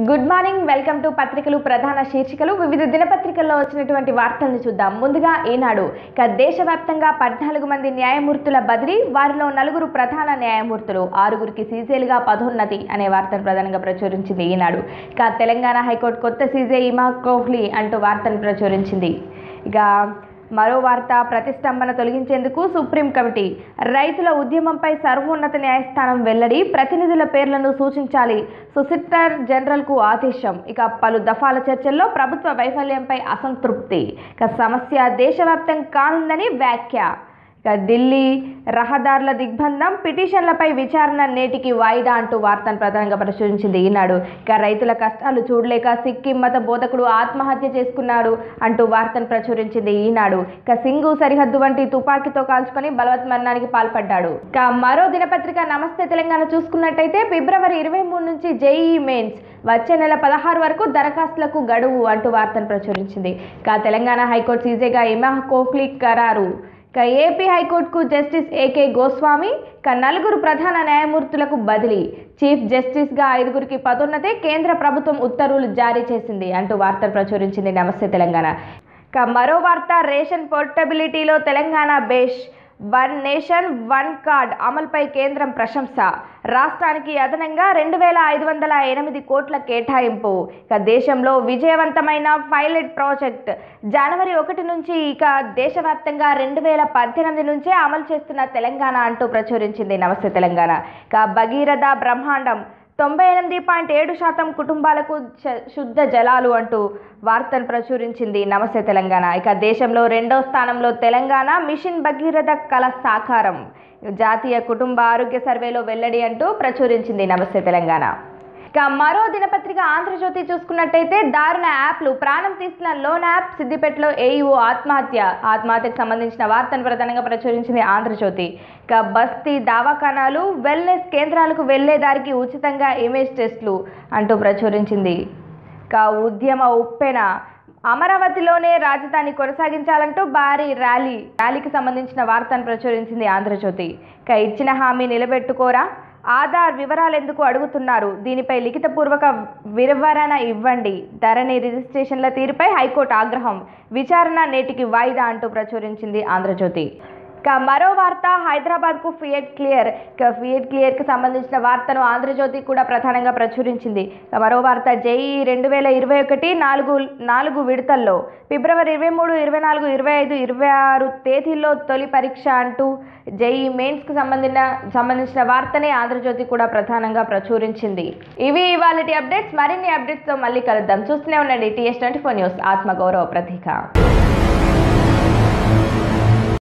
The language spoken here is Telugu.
గుడ్ మార్నింగ్ వెల్కమ్ టు పత్రికలు ప్రధాన శీర్షికలు వివిధ దినపత్రికల్లో వచ్చినటువంటి వార్తలను చూద్దాం ముందుగా ఈనాడు ఇక దేశవ్యాప్తంగా పద్నాలుగు మంది న్యాయమూర్తుల బదిలీ వారిలో నలుగురు ప్రధాన న్యాయమూర్తులు ఆరుగురికి సీజేలుగా పదోన్నతి అనే వార్తను ప్రధానంగా ప్రచురించింది ఈనాడు ఇక తెలంగాణ హైకోర్టు కొత్త సీజే ఇమా కోహ్లీ అంటూ వార్తను ప్రచురించింది ఇక మరో వార్త ప్రతిష్టంభన తొలగించేందుకు సుప్రీం కమిటీ రైతుల ఉద్యమంపై సర్వోన్నత న్యాయస్థానం వెల్లడి ప్రతినిధుల పేర్లను సూచించాలి సొసిటర్ జనరల్కు ఆదేశం ఇక పలు దఫాల చర్చల్లో ప్రభుత్వ వైఫల్యంపై అసంతృప్తి ఇక సమస్య దేశవ్యాప్తం కానుందని వ్యాఖ్య ఇక ఢిల్లీ రహదారుల దిగ్బంధం పిటిషన్లపై విచారణ నేటికి వాయిదా అంటూ వార్తను ప్రధానంగా ప్రచురించింది ఈనాడు ఇక రైతుల కష్టాలు చూడలేక సిక్కిం మత బోధకుడు ఆత్మహత్య చేసుకున్నాడు అంటూ వార్తను ప్రచురించింది ఈనాడు ఇక సింగు సరిహద్దు వంటి తుపాకీతో కాల్చుకొని బలవత్మరణానికి పాల్పడ్డాడు ఇక మరో దినపత్రిక నమస్తే తెలంగాణ చూసుకున్నట్టయితే ఫిబ్రవరి ఇరవై మూడు నుంచి జేఈ మెయిన్స్ వచ్చే నెల పదహారు వరకు దరఖాస్తులకు గడువు అంటూ వార్తను ప్రచురించింది ఇక తెలంగాణ హైకోర్టు సీజేగా ఇమాహ్ కోహ్లీ ఖరారు ఇక ఏపీ హైకోర్టుకు జస్టిస్ ఏకే గోస్వామి ఇక నలుగురు ప్రధాన న్యాయమూర్తులకు బదిలీ చీఫ్ జస్టిస్గా ఐదుగురికి పదోన్నతే కేంద్ర ప్రభుత్వం ఉత్తర్వులు జారీ చేసింది అంటూ వార్తలు ప్రచురించింది నమస్తే తెలంగాణ ఇక మరో వార్త రేషన్ పోర్టబిలిటీలో తెలంగాణ బేష్ వన్ నేషన్ వన్ కార్డ్ అమలుపై కేంద్రం ప్రశంస రాష్ట్రానికి అదనంగా రెండు వేల ఐదు వందల ఎనిమిది కోట్ల కేటాయింపు ఇక దేశంలో విజయవంతమైన పైలట్ ప్రాజెక్ట్ జనవరి ఒకటి నుంచి ఇక దేశవ్యాప్తంగా రెండు వేల పద్దెనిమిది నుంచే అమలు చేస్తున్న తెలంగాణ అంటూ ప్రచురించింది నమస్తే తెలంగాణ ఇక భగీరథ బ్రహ్మాండం తొంభై ఎనిమిది పాయింట్ ఏడు శాతం కుటుంబాలకు చ- శుద్ధ జలాలు అంటూ వార్తను ప్రచురించింది నమస్తే తెలంగాణ ఇక దేశంలో రెండో స్థానంలో తెలంగాణ మిషన్ భగీరథ కళ సాకారం జాతీయ కుటుంబ ఆరోగ్య సర్వేలో వెల్లడి అంటూ ప్రచురించింది నమస్తే తెలంగాణ ఇక మరో దినపత్రిక ఆంధ్రజ్యోతి చూసుకున్నట్టయితే దారుణ యాప్లు ప్రాణం తీసిన లోన్ యాప్ సిద్దిపేటలో ఏఈఓ ఆత్మహత్య ఆత్మహత్యకు సంబంధించిన వార్తను ప్రధానంగా ప్రచురించింది ఆంధ్రజ్యోతి ఇక బస్తీ దవాఖానాలు వెల్నెస్ కేంద్రాలకు వెళ్లే దారికి ఉచితంగా ఇమేజ్ టెస్ట్లు అంటూ ప్రచురించింది ఇక ఉద్యమ ఉప్పెన అమరావతిలోనే రాజధాని కొనసాగించాలంటూ భారీ ర్యాలీ ర్యాలీకి సంబంధించిన వార్తను ప్రచురించింది ఆంధ్రజ్యోతి ఇక ఇచ్చిన హామీ నిలబెట్టుకోరా ఆధార్ వివరాలు ఎందుకు అడుగుతున్నారు దీనిపై లిఖితపూర్వక వివరణ ఇవ్వండి ధరణి రిజిస్ట్రేషన్ల తీరుపై హైకోర్టు ఆగ్రహం విచారణ నేటికి వాయిదా అంటూ ప్రచురించింది ఆంధ్రజ్యోతి ఇక మరో వార్త హైదరాబాద్కు ఫియట్ క్లియర్ ఇక ఫియట్ క్లియర్కి సంబంధించిన వార్తను ఆంధ్రజ్యోతి కూడా ప్రధానంగా ప్రచురించింది ఇక మరో వార్త జేఈ రెండు వేల ఇరవై ఒకటి నాలుగు నాలుగు విడతల్లో ఫిబ్రవరి ఇరవై మూడు ఇరవై నాలుగు ఇరవై ఐదు ఇరవై ఆరు తేదీల్లో తొలి పరీక్ష అంటూ జేఈ మెయిన్స్కి సంబంధించిన సంబంధించిన వార్తనే ఆంధ్రజ్యోతి కూడా ప్రధానంగా ప్రచురించింది ఇవి ఇవాళ అప్డేట్స్ మరిన్ని అప్డేట్స్తో మళ్ళీ కలుద్దాం చూస్తూనే ఉండండి టీఎస్ ట్వంటీ ఫోర్ న్యూస్ ఆత్మగౌరవ ప్రతీక